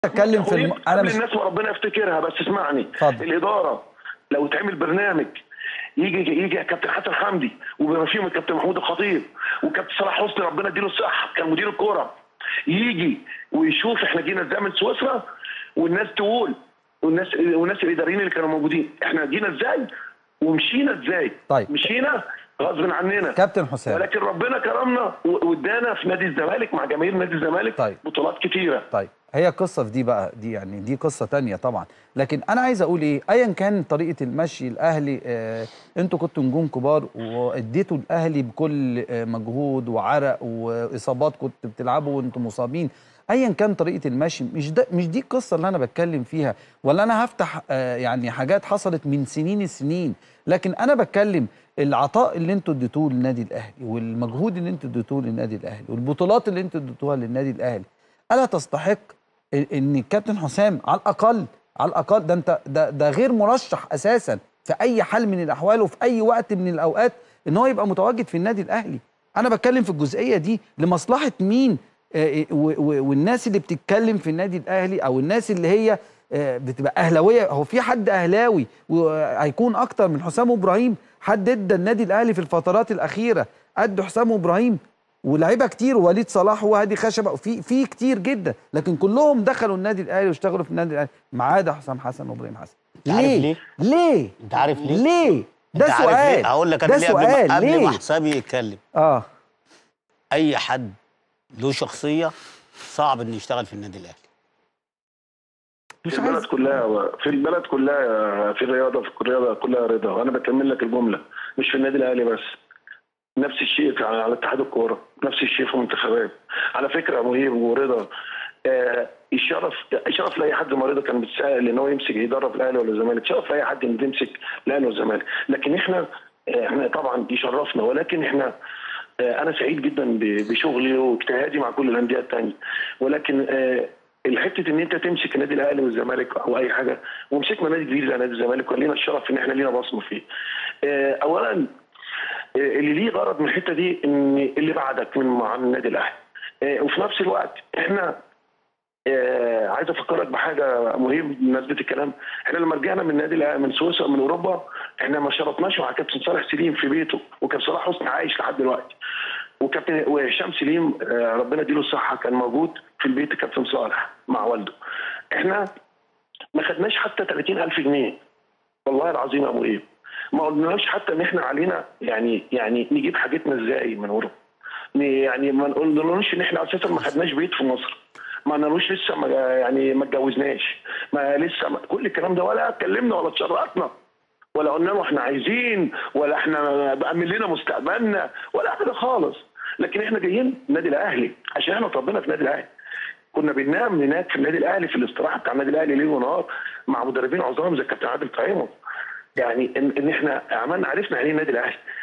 اتكلم في الم... انا قبل مش الناس وربنا يفتكرها بس اسمعني اتفضل. الاداره لو تعمل برنامج يجي يجي يا كابتن حسن حمدي وبما فيهم الكابتن محمود الخطيب وكابتن صلاح حسني ربنا يديله الصحه كان مدير الكوره يجي ويشوف احنا جينا ازاي من سويسرا والناس تقول والناس والناس الاداريين اللي كانوا موجودين احنا جينا ازاي ومشينا ازاي طيب. مشينا غصب عننا كابتن حسام ولكن ربنا كرمنا و- وادانا في نادي الزمالك مع جماهير نادي الزمالك طيب. بطولات كتيره طيب هي قصة في دي بقى دي يعني دي قصة تانية طبعا لكن أنا عايز أقول إيه أيا كان طريقة المشي الأهلي آه أنتوا كنتوا نجوم كبار وأديتوا الأهلي بكل آه مجهود وعرق وإصابات كنتوا بتلعبوا وأنتوا مصابين أيا كان طريقة المشي مش ده مش دي القصة اللي أنا بتكلم فيها ولا أنا هفتح آه يعني حاجات حصلت من سنين السنين لكن أنا بتكلم العطاء اللي انتوا اديتوه للنادي الاهلي والمجهود اللي انتوا اديتوه للنادي الاهلي والبطولات اللي انتوا اديتوها للنادي الاهلي الا تستحق ان الكابتن حسام على الاقل على الاقل ده انت ده ده غير مرشح اساسا في اي حال من الاحوال وفي اي وقت من الاوقات ان هو يبقى متواجد في النادي الاهلي انا بتكلم في الجزئيه دي لمصلحه مين آه، و- و- والناس اللي بتتكلم في النادي الاهلي او الناس اللي هي آه، بتبقى اهلاويه هو في حد اهلاوي وهيكون اكتر من حسام ابراهيم حد ادى النادي الاهلي في الفترات الاخيره قد حسام ابراهيم ولاعيبه كتير ووليد صلاح وهادي خشبه في في كتير جدا لكن كلهم دخلوا النادي الاهلي واشتغلوا في النادي الاهلي ما عدا حسام حسن وابراهيم حسن أنت عارف ليه؟ ليه انت عارف ليه؟ ليه ده انت عارف سؤال ليه؟ هقول لك انا ده ليه قبل ما- سؤال قبل ليه ما حسابي يتكلم اه اي حد له شخصيه صعب انه يشتغل في النادي الاهلي مش في البلد عايز كلها في البلد كلها في الرياضه في الرياضه كلها رضا وانا بكمل لك الجمله مش في النادي الاهلي بس نفس الشيء في- على اتحاد الكوره نفس الشيء في المنتخبات على فكره مهيب ورضا آه الشرف الشرف لاي حد ما رضا كان بيتسال ان هو يمسك يدرب الاهلي ولا الزمالك شرف لاي حد انه يمسك الاهلي والزمالك لكن احنا آه، احنا طبعا يشرفنا ولكن احنا آه، انا سعيد جدا ب- بشغلي واجتهادي مع كل الانديه الثانيه ولكن آه، الحته ان انت تمسك النادي الاهلي والزمالك او اي حاجه ومسكنا نادي كبير زي نادي الزمالك ولينا الشرف ان احنا لينا بصمه فيه. آه، اولا آه، اللي ليه غرض من الحته دي ان اللي بعدك من مع النادي الاهلي. آه، وفي نفس الوقت احنا آه، عايز افكرك بحاجه مهمه بمناسبه الكلام احنا لما رجعنا من النادي الأهلي- من سويسرا من اوروبا احنا ما شرطناش مع كابتن صالح سليم في بيته وكان صلاح حسني عايش لحد دلوقتي وكابتن وهشام سليم آه، ربنا يديله الصحه كان موجود في البيت كابتن صالح مع والده احنا ما خدناش حتى 30000 جنيه والله العظيم يا ابو ايه ما قلناش حتى ان احنا علينا يعني يعني نجيب حاجتنا ازاي من اوروبا يعني ما قلناش ان احنا اساسا ما خدناش بيت في مصر ما قلناش لسه ما يعني ما اتجوزناش ما لسه ما كل الكلام ده ولا اتكلمنا ولا اتشرقنا ولا قلنا له احنا عايزين ولا احنا بأمن لنا مستقبلنا ولا حاجه خالص لكن احنا جايين النادي الاهلي عشان احنا اتربينا في النادي الاهلي كنا بننام هناك في النادي الاهلي في الاستراحه بتاع النادي الاهلي ليل ونهار مع مدربين عظام زي الكابتن عادل طعيمه يعني ان, ان احنا عملنا عرفنا يعني ايه النادي الاهلي